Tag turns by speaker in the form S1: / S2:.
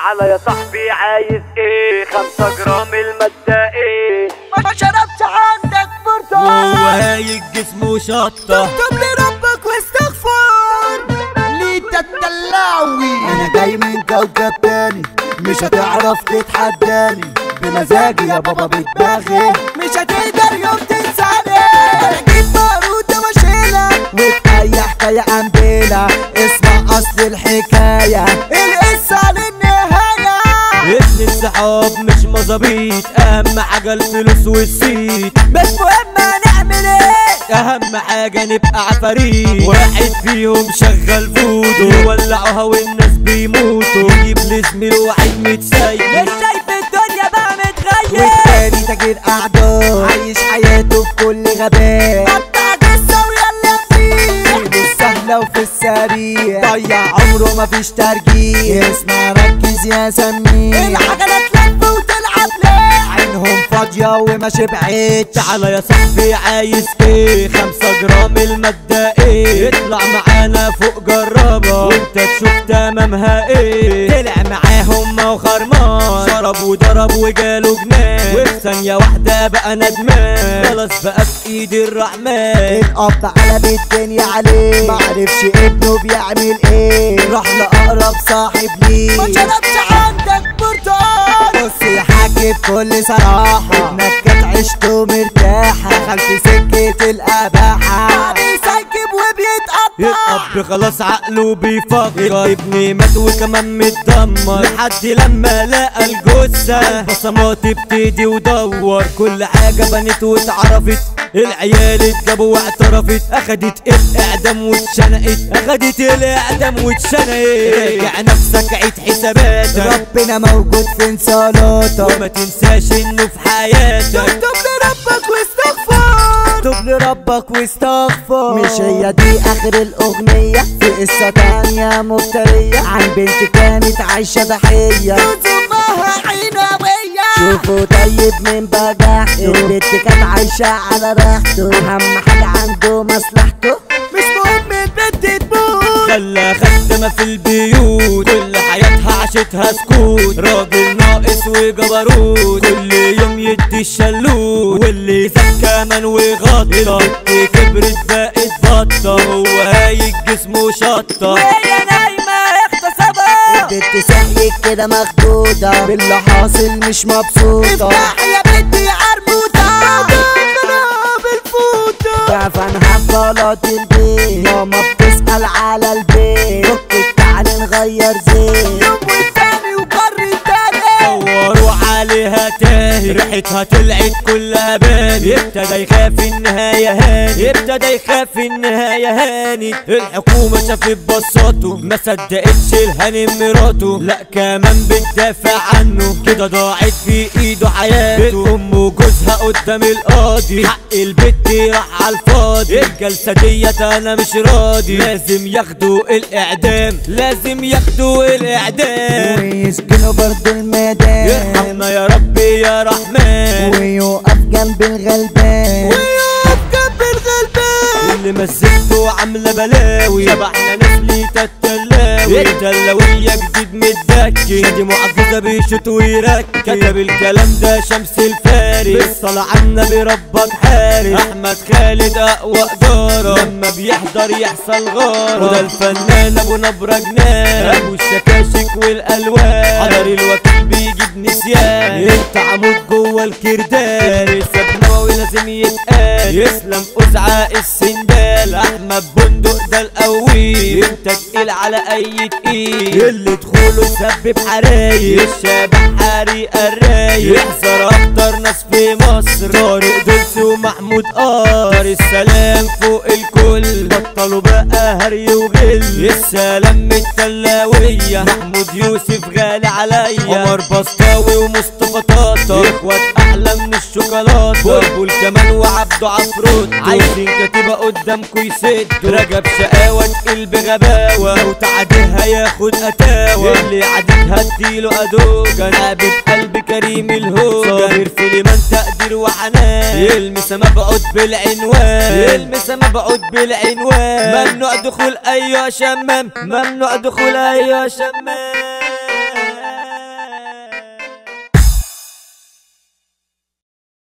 S1: تعالى يا صاحبي عايز ايه خمسة جرام المادة ايه
S2: ما شربت عندك برتقال
S3: وهو هايج جسمه شطة
S2: اكتب لي ربك واستغفر ليه تتلاوي
S4: انا جاي من كوكب تاني مش هتعرف تتحداني بمزاجي يا بابا بدماغي
S2: مش هتقدر يوم تنساني انا جيت بارودة واشيلك
S4: وفي اي حكاية قنبلة اسمع اصل الحكاية
S2: القصة للنهاية
S3: ابن الصحاب مش مظابيط اهم حاجة الفلوس والصيت
S2: مش مهم هنعمل ايه
S3: اهم حاجة نبقى عفاريت واحد فيهم شغل فودو يولعوها والناس بيموتوا يجيب لزميله واحد متسيد
S2: مش شايف الدنيا بقى متغير
S4: والتاني تاجر قعدة عايش حياته في كل غباء
S2: قطع قصة ويلا فيه
S4: في السهلة وفي السريع ضيع عمره مفيش ترجيع اسمع ركز يا سميع
S2: العجلة تلف وتلعب ليه
S4: عينهم فاضية وما شبعتش
S3: تعالى يا صاحبي عايز ايه خمسة جرام المادة ايه اطلع معانا فوق جربها وانت تشوف تمامها ايه طلع معاهم ما وخرمان شرب وضرب وجاله جنان وفي ثانية واحدة بقى ندمان خلاص بقى في ايد الرحمن
S4: اتقطع قلب الدنيا عليه معرفش ابنه بيعمل ايه راح لأقرب صاحب ليه
S2: ما شربت عندك برتقال
S4: بص يا حاج بكل صراحة ابنك كانت عيشته مرتاحة دخل في سكة الأباحة
S2: بيسكب وبيتقطع
S3: الاب خلاص عقله بيفكر ابني مات وكمان متدمر لحد لما لقى الجثة البصمات ابتدي ودور كل حاجة بنت واتعرفت العيال اتجابوا واعترفت اخدت الاعدام واتشنقت اخدت الاعدام واتشنقت راجع نفسك عيد حساباتك
S4: ربنا موجود في صلاتك
S3: وما تنساش انه في حياتك
S2: اكتب لربك واستغفر
S4: اكتب لربك واستغفر مش هي دي اخر الاغنية في قصة تانية مفترية عن بنت كانت عايشة ضحية
S2: تزمها عناوية
S4: شوفوا طيب من بجاحته البنت كانت عايشة على راحته اهم حاجة عنده مصلحته
S2: مش مهم البنت تموت
S3: خلى خدمة في البيوت كل حياتها عاشتها سكوت راجل ناقص وجبروت كل يوم يدي الشلوت واللي زاد كمان وغطى البت كبرت بقت بطة هو هايج جسمه شطة
S2: وهي نايمة اغتصبها
S4: البنت سهلك كده مخدودة باللي حاصل مش مبسوطة
S2: افتح يا بنتي عربوطة خراب الفوطة
S4: تعرفانها في بلاط البيت ماما بتسأل على البيت فكك تعالي نغير زيت
S2: يوم والتاني وقر التاني
S3: دوروا عليها تاني ريحتها طلعت كلها باني ابتدى يخاف النهاية هاني ابتدى يخاف النهاية هاني الحكومة شافت بصاته ما صدقتش الهاني مراته لا كمان بتدافع عنه كده ضاعت في ايده حياته ام وجوزها قدام القاضي حق البت راح على الفاضي الجلسة ديت انا مش راضي لازم ياخدوا الاعدام لازم ياخدوا الاعدام
S4: ويسكنوا برضو الميدان
S3: يرحمنا يا ربي يا رحمن
S4: ويقف جنب الغلبان
S2: ويقف جنب الغلبان
S3: اللي مسكته عامله بلاوي شبحنا ناس ليتا التلاوي التلاوية جديد متذكي دي معجزة بيشوط ويركي كتب الكلام ده شمس الفارس بالصلاة على النبي ربك حارس احمد خالد اقوى ادارة لما بيحضر يحصل غارة وده الفنان ابو نبرة جنان ابو الشكاشك والالوان حضر الوكيل بيجيب نسيان انت عمود جوه الكردان السد نووي لازم يتقال يسلم قزعة السندال احمد بندق ده القوي انت تقيل على اي تقيل اللي دخوله سبب حرايق الشبح حريق الرايق يحذر اكتر ناس في مصر طارق دولسي ومحمود قار السلام فوق الكل بطلوا بقى هري وغل السلام من التلاوية محمود يوسف غالي عليا عمر بسطاوي ومصطفى طاطا اخوات احلى من الشوكولاته بلبل كمان وعبده عفروت عايزين كتيبة قدامكوا يسدوا رجب شقاوة تقل بغباوة لو تعديها ياخد اتاوة اللي عديتها اديله ادوجة حبيب قلب كريم الهوجة صابر في لمن تقدير وحنان يلمس مبعوث بالعنوان يلمس مبعوث بالعنوان ممنوع دخول اي شمام ممنوع دخول اي شمام